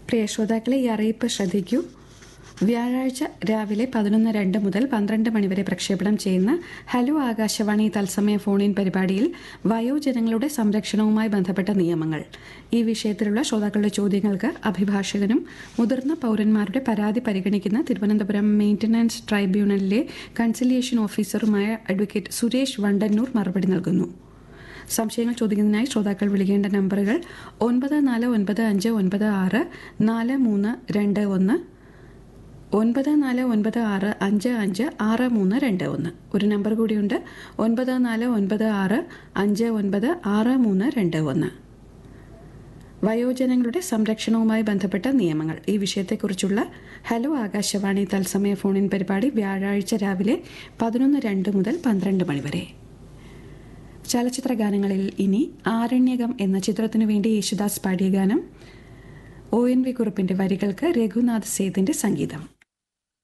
പ്രിയ ശ്രോതാക്കളെ ഈ അറിയിപ്പ് ശ്രദ്ധിക്കൂ വ്യാഴാഴ്ച രാവിലെ പതിനൊന്ന് രണ്ട് മുതൽ പന്ത്രണ്ട് മണിവരെ പ്രക്ഷേപണം ചെയ്യുന്ന ഹലോ ആകാശവാണി തത്സമയ ഫോണിൻ പരിപാടിയിൽ വയോജനങ്ങളുടെ സംരക്ഷണവുമായി ബന്ധപ്പെട്ട നിയമങ്ങൾ ഈ വിഷയത്തിലുള്ള ശ്രോതാക്കളുടെ ചോദ്യങ്ങൾക്ക് അഭിഭാഷകനും മുതിർന്ന പൗരന്മാരുടെ പരാതി പരിഗണിക്കുന്ന തിരുവനന്തപുരം മെയിൻ്റനൻസ് ട്രൈബ്യൂണലിലെ കൺസിലിയേഷൻ ഓഫീസറുമായ അഡ്വക്കേറ്റ് സുരേഷ് വണ്ടന്നൂർ മറുപടി നൽകുന്നു സംശയങ്ങൾ ചോദിക്കുന്നതിനായി ശ്രോതാക്കൾ വിളിക്കേണ്ട നമ്പറുകൾ ഒൻപത് നാല് ഒൻപത് അഞ്ച് ഒൻപത് ആറ് നാല് മൂന്ന് രണ്ട് ഒന്ന് ഒൻപത് നാല് ഒൻപത് ആറ് അഞ്ച് അഞ്ച് ആറ് മൂന്ന് രണ്ട് ഒന്ന് ഒരു നമ്പർ കൂടിയുണ്ട് ഒൻപത് നാല് ഒൻപത് ആറ് അഞ്ച് ഒൻപത് ആറ് മൂന്ന് രണ്ട് ഒന്ന് വയോജനങ്ങളുടെ സംരക്ഷണവുമായി ബന്ധപ്പെട്ട നിയമങ്ങൾ ഈ വിഷയത്തെക്കുറിച്ചുള്ള ഹലോ ആകാശവാണി തത്സമയ ഫോണിൻ പരിപാടി വ്യാഴാഴ്ച രാവിലെ പതിനൊന്ന് രണ്ട് മുതൽ പന്ത്രണ്ട് മണിവരെ ചലച്ചിത്ര ഗാനങ്ങളിൽ ഇനി ആരണ്യകം എന്ന ചിത്രത്തിനു വേണ്ടി യേശുദാസ് പാടിയ ഗാനം ഒ എൻ വി കുറുപ്പിന്റെ വരികൾക്ക് രഘുനാഥ് സേതിന്റെ സംഗീതം